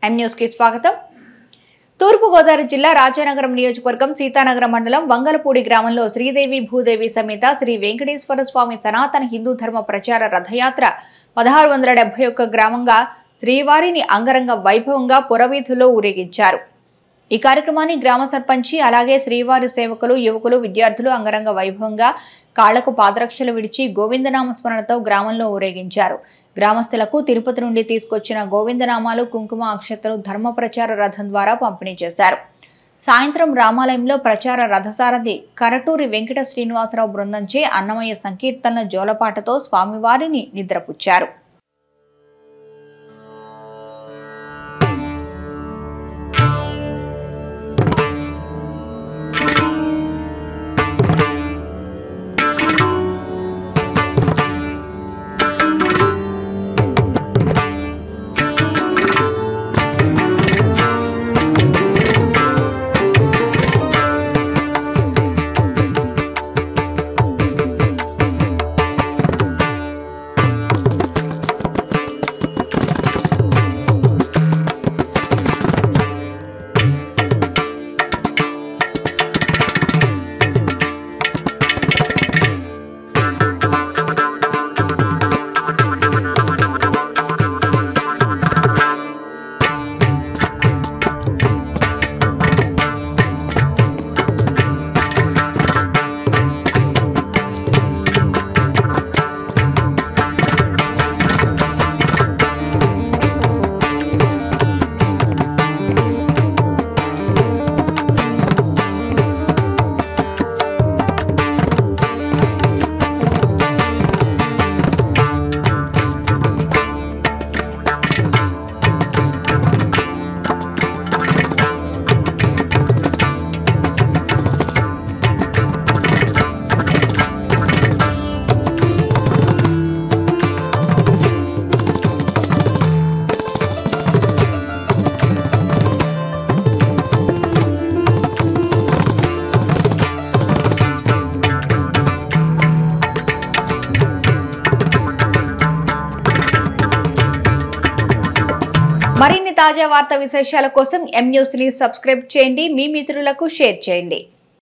M news కి స్వాగతం తూర్పుగోదావరి జిల్లా రాజానగరం నియోజకవర్గం సీతానగరం మండలం వంగలపూడి గ్రామంలో శ్రీదేవి భూదేవి సమేత శ్రీ వెంకటేశ్వర స్వామి సనాతన హిందూ ధర్మ ప్రచార రథయాత్ర పదహారు వందల డెబ్బై ఒక్క గ్రామంగా శ్రీవారిని అంగరంగ వైభవంగా పురవీధుల్లో ఊరేగించారు ఈ కార్యక్రమాన్ని గ్రామ సర్పంచి అలాగే శ్రీవారి సేవకులు యువకులు విద్యార్థులు అంగరంగ వైభవంగా కాళ్లకు పాదరక్షలు విడిచి గోవిందనామ స్మరణతో గ్రామంలో ఊరేగించారు గ్రామస్తులకు తిరుపతి నుండి తీసుకొచ్చిన గోవిందనామాలు కుంకుమ అక్షతలు ధర్మ ప్రచార రథం ద్వారా పంపిణీ చేశారు సాయంత్రం రామాలయంలో ప్రచార రథసారథి కరటూరి వెంకట శ్రీనివాసరావు బృందంచే అన్నమయ్య సంకీర్తనల జోలపాటతో స్వామివారిని నిద్రపుచ్చారు మరిన్ని తాజా వార్తా విశేషాల కోసం ఎం న్యూస్ ని సబ్స్క్రైబ్ చేయండి మీ మిత్రులకు షేర్ చేయండి